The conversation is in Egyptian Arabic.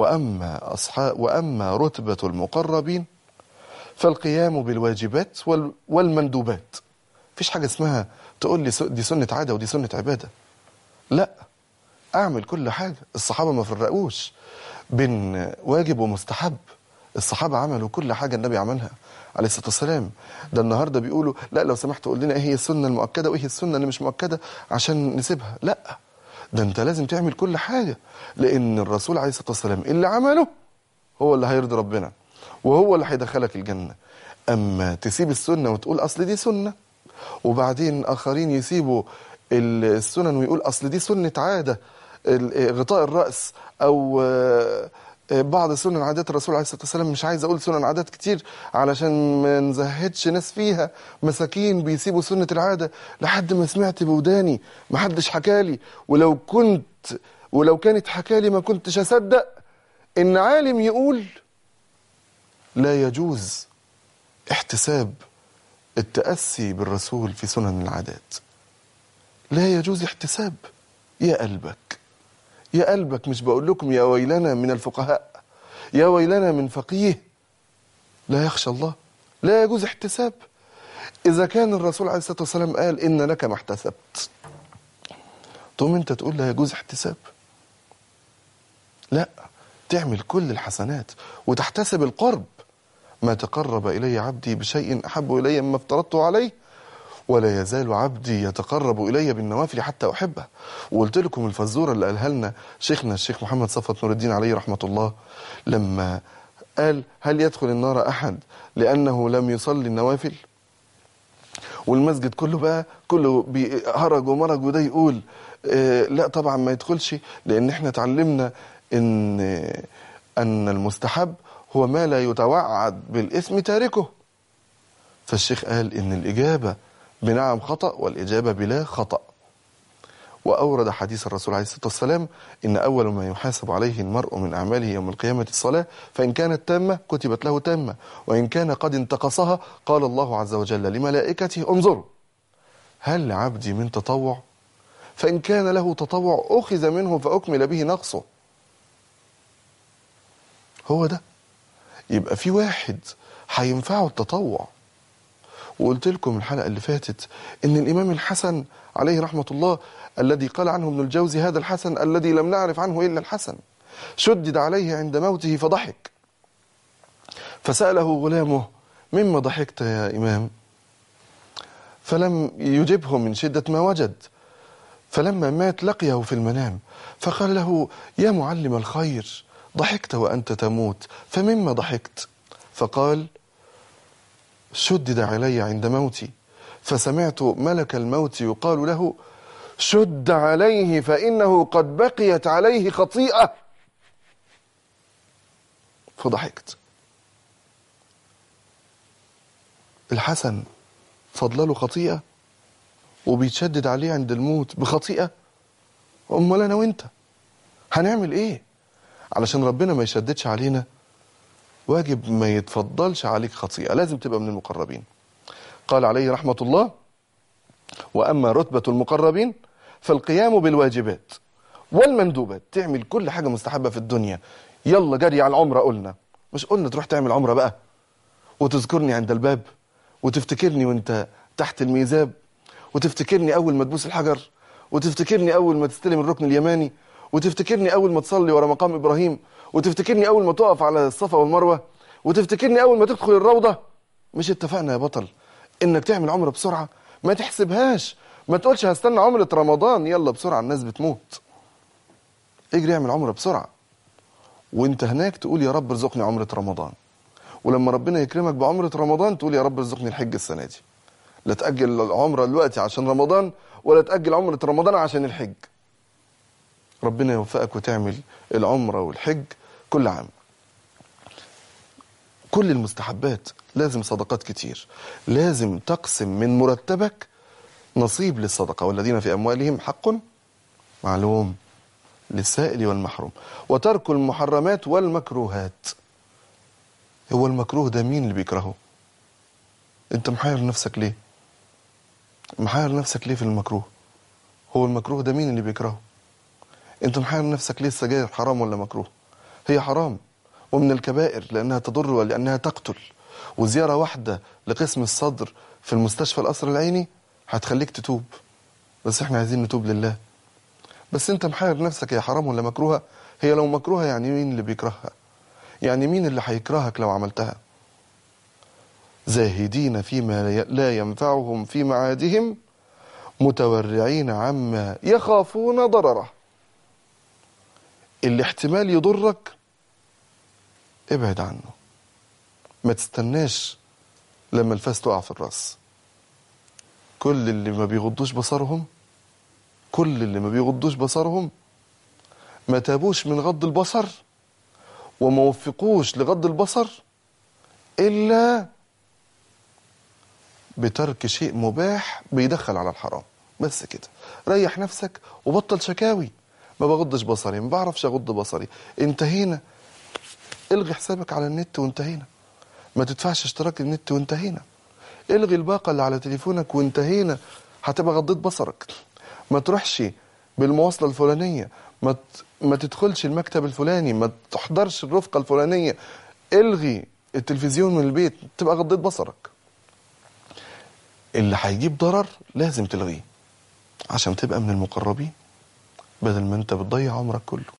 وأما, أصحاب وأما رتبة المقربين فالقيام بالواجبات وال- والمندوبات مفيش حاجة اسمها تقول لي س- دي سنة عادة ودي سنة عبادة لا اعمل كل حاجة الصحابة ما فرقوش بين واجب ومستحب الصحابة عملوا كل حاجة النبي عملها عليه الصلاة والسلام ده النهاردة بيقولوا لا لو سمحت قول لنا ايه هي السنة المؤكدة وايه هي السنة اللي مش مؤكدة عشان نسيبها لا ده انت لازم تعمل كل حاجة لان الرسول عليه الصلاة والسلام اللي عمله هو اللي هيرضي ربنا وهو اللي هيدخلك الجنة اما تسيب السنة وتقول اصل دي سنة وبعدين اخرين يسيبوا السنن ويقول اصل دي سنة عادة ال- غطاء الرأس او آه، آه، بعض سنن عادات الرسول عليه الصلاة والسلام مش عايز اقول سنن عادات كتير علشان ما نزهدش ناس فيها مساكين بيسيبوا سنة العادة لحد ما سمعت بوداني ما حدش حكالي ولو كنت ولو كانت حكالي ما كنتش اصدق ان عالم يقول لا يجوز احتساب التأسي بالرسول في سنن العادات لا يجوز احتساب يا قلبك يا قلبك مش بقول لكم يا ويلنا من الفقهاء يا ويلنا من فقيه لا يخشى الله لا يجوز احتساب إذا كان الرسول عليه الصلاة والسلام قال إن لك ما احتسبت تقوم أنت تقول لا يجوز احتساب لا تعمل كل الحسنات وتحتسب القرب ما تقرب إلي عبدي بشيء أحب إلي مما افترضته عليه ولا يزال عبدي يتقرب إلي بالنوافل حتى أحبه وقلت لكم الفزورة اللي قالها لنا شيخنا الشيخ محمد صفوت نور الدين عليه رحمة الله لما قال هل يدخل النار أحد لأنه لم يصلي النوافل والمسجد كله بقى كله بي- هرج ومرج وده يقول آه لا طبعا ما يدخلش لان احنا اتعلمنا ان آه، ان المستحب هو ما لا يتوعد بالاثم تاركه فالشيخ قال ان الاجابه بنعم خطا والاجابه بلا خطا وأورد حديث الرسول عليه الصلاة والسلام إن أول ما يحاسب عليه المرء من أعماله يوم القيامة الصلاة فإن كانت تامة كتبت له تامة وإن كان قد انتقصها قال الله عز وجل لملائكته انظروا هل لعبدي من تطوع فإن كان له تطوع أخذ منه فأكمل به نقصه هو ده يبقى في واحد هينفعه التطوع وقلت لكم الحلقة اللي فاتت ان الامام الحسن عليه رحمة الله الذي قال عنه ابن الجوزي هذا الحسن الذي لم نعرف عنه الا الحسن شدد عليه عند موته فضحك فسأله غلامه مما ضحكت يا امام فلم يجبه من شدة ما وجد فلما مات لقيه في المنام فقال له يا معلم الخير ضحكت وأنت تموت فمما ضحكت فقال شدد علي عند موتي فسمعت ملك الموت يقال له شد عليه فإنه قد بقيت عليه خطيئة فضحكت الحسن فضله خطيئة وبيتشدد عليه عند الموت بخطيئة أمال أنا وأنت هنعمل إيه علشان ربنا ما يشددش علينا واجب ما يتفضلش عليك خطيئة لازم تبقى من المقربين قال عليه رحمة الله وأما رتبة المقربين فالقيام بالواجبات والمندوبات تعمل كل حاجة مستحبة في الدنيا يلا جري على العمرة قلنا مش قلنا تروح تعمل عمرة بقى وتذكرني عند الباب وتفتكرني وانت تحت الميزاب وتفتكرني أول ما تبوس الحجر وتفتكرني أول ما تستلم الركن اليماني وتفتكرني أول ما تصلي ورا مقام إبراهيم وتفتكرني أول ما تقف على الصفا والمروة وتفتكرني أول ما تدخل الروضة مش اتفقنا يا بطل إنك تعمل عمرة بسرعة ما تحسبهاش ما تقولش هستنى عمرة رمضان يلا بسرعة الناس بتموت اجري اعمل عمرة بسرعة وانت هناك تقول يا رب ارزقني عمرة رمضان ولما ربنا يكرمك بعمرة رمضان تقول يا رب ارزقني الحج السنة دي لا تأجل العمرة دلوقتي عشان رمضان ولا تأجل عمرة رمضان عشان الحج ربنا يوفقك وتعمل العمرة والحج كل عام كل المستحبات لازم صدقات كتير لازم تقسم من مرتبك نصيب للصدقة والذين في أموالهم حق معلوم للسائل والمحروم وترك المحرمات والمكروهات هو المكروه ده مين اللي بيكرهه انت محير نفسك ليه محير نفسك ليه في المكروه هو المكروه ده مين اللي بيكرهه انت محير نفسك ليه السجاير حرام ولا مكروه هي حرام ومن الكبائر لأنها تضر ولأنها تقتل وزيارة واحدة لقسم الصدر في المستشفى القصر العيني هتخليك تتوب بس احنا عايزين نتوب لله بس انت محير نفسك هي حرام ولا مكروهة هي لو مكروهة يعني مين اللي بيكرهها يعني مين اللي هيكرهك لو عملتها زاهدين فيما لا ينفعهم في معادهم متورعين عما يخافون ضرره اللي احتمال يضرك ابعد عنه ما تستناش لما الفاس تقع في الراس كل اللي ما بيغضوش بصرهم كل اللي ما بيغضوش بصرهم ما تابوش من غض البصر وما وفقوش لغض البصر إلا بترك شيء مباح بيدخل على الحرام بس كده ريح نفسك وبطل شكاوي ما بغضش بصري ما بعرفش اغض بصري انتهينا الغي حسابك على النت وانتهينا ما تدفعش اشتراك النت وانتهينا الغي الباقة اللي على تليفونك وانتهينا هتبقى غضيت بصرك ما تروحش بالمواصلة الفلانية ما ت... ما تدخلش المكتب الفلاني ما تحضرش الرفقة الفلانية الغي التلفزيون من البيت تبقى غضيت بصرك اللي هيجيب ضرر لازم تلغيه عشان تبقى من المقربين بدل ما انت بتضيع عمرك كله